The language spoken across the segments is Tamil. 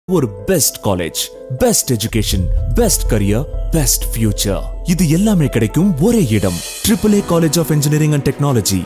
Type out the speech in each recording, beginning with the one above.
ஒரு best college best education best career best future இது எல்லாமே கிடைக்கும் ஒரே இடம் triple A college of engineering and technology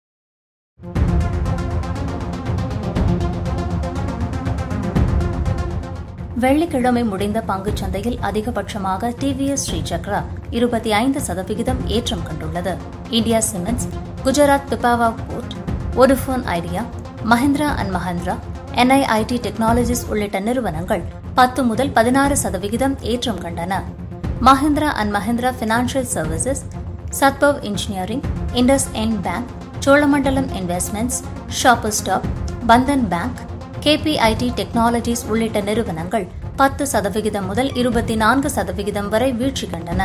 வெள்ளிக்கிழமை முடிந்த பங்குச் சந்தையில் அதிகபட்சமாக டிவிஎஸ் ஸ்ரீசக்ரா இருபத்தி ஐந்து சதவிகிதம் ஏற்றம் கண்டுள்ளது India Cements Gujarat Pipavav Port Vodafone Idea Mahindra and Mahindra NIIT Technologies உள்ளிட்ட நிறுவனங்கள் பத்து முதல் பதினாறு சதவிகிதம் ஏற்றம் கண்டன Mahindra and Mahindra Financial Services Sadbhav Engineering IndusInd Bank Cholamandalam Investments Shopper Stop Bandhan Bank KPIT Technologies உள்ளிட்ட நிறுவனங்கள் பத்து சதவிகிதம் முதல் இருபத்தி நான்கு சதவிகிதம் வரை வீழ்ச்சி கண்டன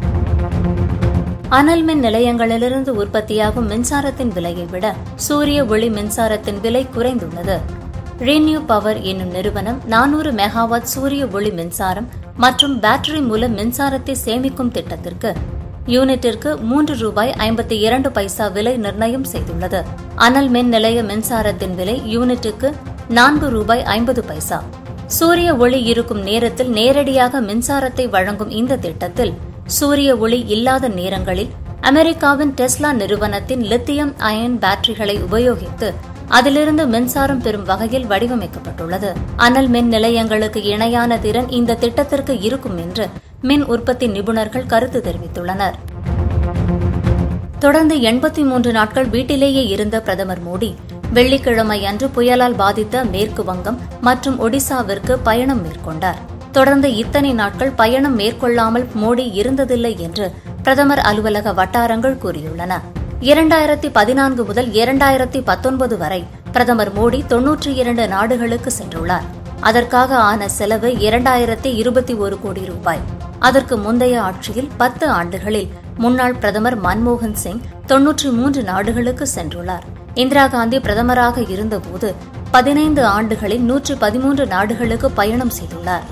அனல் மின் நிலையங்களிலிருந்து உற்பத்தியாகும் மின்சாரத்தின் விலையை விட சூரிய ஒளி மின்சாரத்தின் விலை குறைந்துள்ளது ரீனியூ பவர் என்னும் நிறுவனம் நானூறு மெகாவாட் சூரிய ஒளி மின்சாரம் மற்றும் பேட்டரி மூலம் மின்சாரத்தை சேமிக்கும் திட்டத்திற்கு யூனிட்டிற்கு மூன்று ரூபாய் ஐம்பத்தி இரண்டு பைசா விலை நிர்ணயம் செய்துள்ளது அனல் மின் நிலைய மின்சாரத்தின் விலை யூனிட்டுக்கு நான்கு ரூபாய் ஐம்பது பைசா சூரிய ஒளி இருக்கும் நேரத்தில் நேரடியாக மின்சாரத்தை வழங்கும் இந்த திட்டத்தில் சூரிய ஒளி இல்லாத நேரங்களில் அமெரிக்காவின் டெஸ்லா நிறுவனத்தின் லித்தியம் அயன் பேட்டரிகளை உபயோகித்து அதிலிருந்து மின்சாரம் பெறும் வகையில் வடிவமைக்கப்பட்டுள்ளது அனல் மின் நிலையங்களுக்கு இணையான திறன் இந்த திட்டத்திற்கு இருக்கும் என்று மின் உற்பத்தி நிபுணர்கள் கருத்து தெரிவித்துள்ளனர் தொடர்ந்து எண்பத்தி மூன்று நாட்கள் வீட்டிலேயே இருந்த பிரதமர் மோடி வெள்ளிக்கிழமை அன்று புயலால் பாதித்த மேற்கு வங்கம் மற்றும் ஒடிசாவிற்கு பயணம் மேற்கொண்டார் தொடர்ந்து இத்தனை நாட்கள் பயணம் மேற்கொள்ளாமல் மோடி இருந்ததில்லை என்று பிரதமர் அலுவலக வட்டாரங்கள் கூறியுள்ளன இரண்டாயிரத்தி பதினான்கு முதல் இரண்டாயிரத்தி பத்தொன்பது வரை பிரதமர் மோடி தொன்னூற்றி இரண்டு நாடுகளுக்கு சென்றுள்ளார் அதற்காக ஆன செலவு இரண்டாயிரத்தி இருபத்தி ஒரு கோடி ரூபாய் அதற்கு முந்தைய ஆட்சியில் பத்து ஆண்டுகளில் முன்னாள் பிரதமர் மன்மோகன் சிங் தொன்னூற்றி மூன்று நாடுகளுக்கு சென்றுள்ளார் இந்திரா காந்தி பிரதமராக இருந்தபோது பதினைந்து ஆண்டுகளில் நூற்று பதிமூன்று நாடுகளுக்கு பயணம் செய்துள்ளார்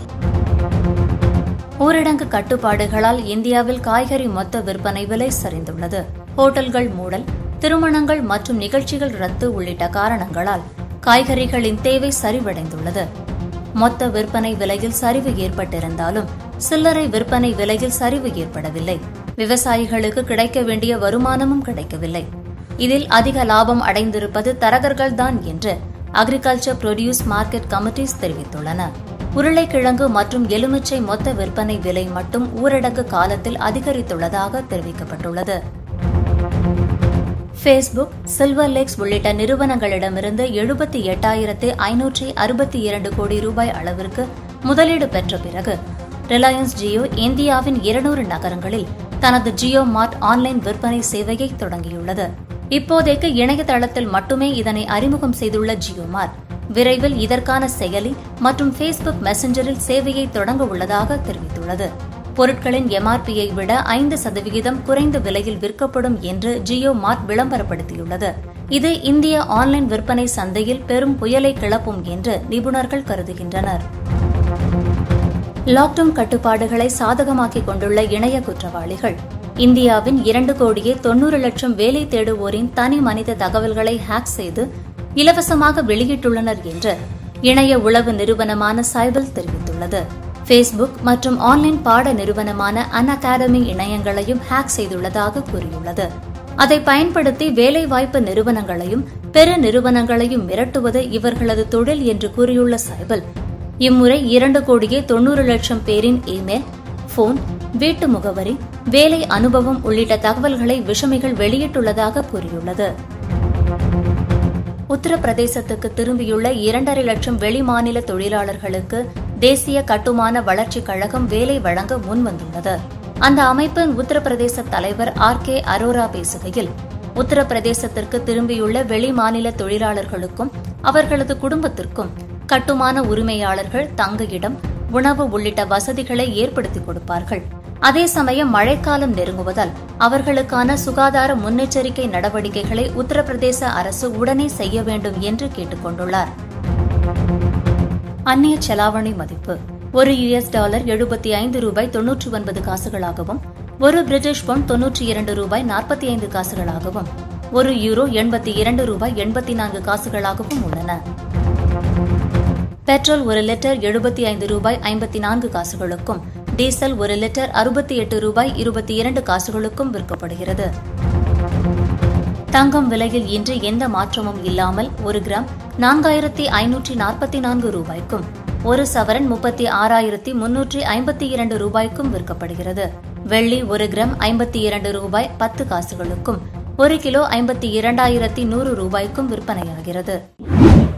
ஊரடங்கு கட்டுப்பாடுகளால் இந்தியாவில் காய்கறி மொத்த விற்பனை விலை சரிந்துள்ளது ஹோட்டல்கள் மூடல் திருமணங்கள் மற்றும் நிகழ்ச்சிகள் ரத்து உள்ளிட்ட காரணங்களால் காய்கறிகளின் தேவை சரிவடைந்துள்ளது மொத்த விற்பனை விலையில் சரிவு ஏற்பட்டிருந்தாலும் சில்லறை விற்பனை விலையில் சரிவு ஏற்படவில்லை விவசாயிகளுக்கு கிடைக்க வேண்டிய வருமானமும் கிடைக்கவில்லை இதில் அதிக லாபம் அடைந்திருப்பது தரகர்கள்தான் என்று அக்ரிகல்ச்சர் ப்ரொடியூஸ் மார்க்கெட் கமிட்டிஸ் தெரிவித்துள்ளன உருளைக்கிழங்கு மற்றும் எலுமிச்சை மொத்த விற்பனை விலை மட்டும் ஊரடங்கு காலத்தில் அதிகரித்துள்ளதாக தெரிவிக்கப்பட்டுள்ளது ஃபேஸ்புக் சில்வர் லேக்ஸ் உள்ளிட்ட நிறுவனங்களிடமிருந்து எழுபத்தி எட்டாயிரத்து ஐநூற்றி அறுபத்தி இரண்டு கோடி ரூபாய் அளவிற்கு முதலீடு பெற்ற பிறகு ரிலையன்ஸ் ஜியோ இந்தியாவின் இருநூறு நகரங்களில் தனது ஜியோ மார்ட் ஆன்லைன் விற்பனை சேவையை தொடங்கியுள்ளது இப்போதைக்கு இணையதளத்தில் மட்டுமே இதனை அறிமுகம் செய்துள்ள ஜியோ மார்ட் விரைவில் இதற்கான செயலி மற்றும் ஃபேஸ்புக் மெசஞ்சரில் சேவையை தொடங்க உள்ளதாக தெரிவித்துள்ளது பொருட்களின் எம்ஆர்பியை விட ஐந்து சதவிகிதம் குறைந்த விலையில் விற்கப்படும் என்று ஜியோ மார்ட் விளம்பரப்படுத்தியுள்ளது இது இந்திய ஆன்லைன் விற்பனை சந்தையில் பெரும் புயலை கிளப்பும் என்று நிபுணர்கள் கருதுகின்றனர் லாக்டவுன் கட்டுப்பாடுகளை சாதகமாக்கிக் கொண்டுள்ள இணைய குற்றவாளிகள் இந்தியாவின் இரண்டு கோடியே தொன்னூறு லட்சம் வேலை தேடுவோரின் தனி மனித தகவல்களை ஹேக் செய்து இலவசமாக வெளியிட்டுள்ளனர் என்று இணைய உளவு நிறுவனமான சைபல் தெரிவித்துள்ளது ஃபேஸ்புக் மற்றும் ஆன்லைன் பாட நிறுவனமான அன் அகாடமி இணையங்களையும் ஹேக் செய்துள்ளதாக கூறியுள்ளது அதை பயன்படுத்தி வேலைவாய்ப்பு நிறுவனங்களையும் பெரு நிறுவனங்களையும் மிரட்டுவது இவர்களது தொழில் என்று கூறியுள்ள சைபல் இம்முறை இரண்டு கோடியே தொன்னூறு லட்சம் பேரின் இமெயில் போன் வீட்டு முகவரி வேலை அனுபவம் உள்ளிட்ட தகவல்களை விஷமிகள் வெளியிட்டுள்ளதாக கூறியுள்ளது உத்தரப்பிரதேசத்துக்கு திரும்பியுள்ள இரண்டரை லட்சம் வெளிமாநில தொழிலாளர்களுக்கு தேசிய கட்டுமான வளர்ச்சிக் கழகம் வேலை வழங்க முன்வந்துள்ளது அந்த அமைப்பின் உத்தரப்பிரதேச தலைவர் ஆர் கே அரோரா பேசுகையில் உத்தரப்பிரதேசத்திற்கு திரும்பியுள்ள வெளிமாநில தொழிலாளர்களுக்கும் அவர்களது குடும்பத்திற்கும் கட்டுமான உரிமையாளர்கள் தங்க இடம் உணவு உள்ளிட்ட வசதிகளை ஏற்படுத்திக் கொடுப்பார்கள் அதே சமயம் மழைக்காலம் நெருங்குவதால் அவர்களுக்கான சுகாதார முன்னெச்சரிக்கை நடவடிக்கைகளை உத்தரப்பிரதேச அரசு உடனே செய்ய வேண்டும் என்று கேட்டுக் கொண்டுள்ளார் அந்நிய செலாவணி மதிப்பு ஒரு யுஎஸ் டாலர் எழுபத்தி ஐந்து ரூபாய் தொன்னூற்றி ஒன்பது காசுகளாகவும் ஒரு பிரிட்டிஷ் பவுண்ட் தொன்னூற்றி இரண்டு ரூபாய் நாற்பத்தி ஐந்து காசுகளாகவும் ஒரு யூரோ எண்பத்தி இரண்டு ரூபாய் எண்பத்தி நான்கு காசுகளாகவும் உள்ளன பெட்ரோல் ஒரு லிட்டர் எழுபத்தி ஐந்து ரூபாய் ஐம்பத்தி நான்கு காசுகளுக்கும் டீசல் ஒரு லிட்டர் அறுபத்தி எட்டு ரூபாய் இருபத்தி இரண்டு காசுகளுக்கும் விற்கப்படுகிறது தங்கம் விலையில் இன்று எந்த மாற்றமும் இல்லாமல் ஒரு கிராம் நான்காயிரத்தி ஐநூற்றி நாற்பத்தி நான்கு ரூபாய்க்கும் ஒரு சவரன் முப்பத்தி ஆறாயிரத்தி முன்னூற்றி ஐம்பத்தி இரண்டு ரூபாய்க்கும் விற்கப்படுகிறது வெள்ளி ஒரு கிராம் ஐம்பத்தி இரண்டு ரூபாய் பத்து காசுகளுக்கும் ஒரு கிலோ ஐம்பத்தி இரண்டாயிரத்தி நூறு ரூபாய்க்கும் விற்பனையாகிறது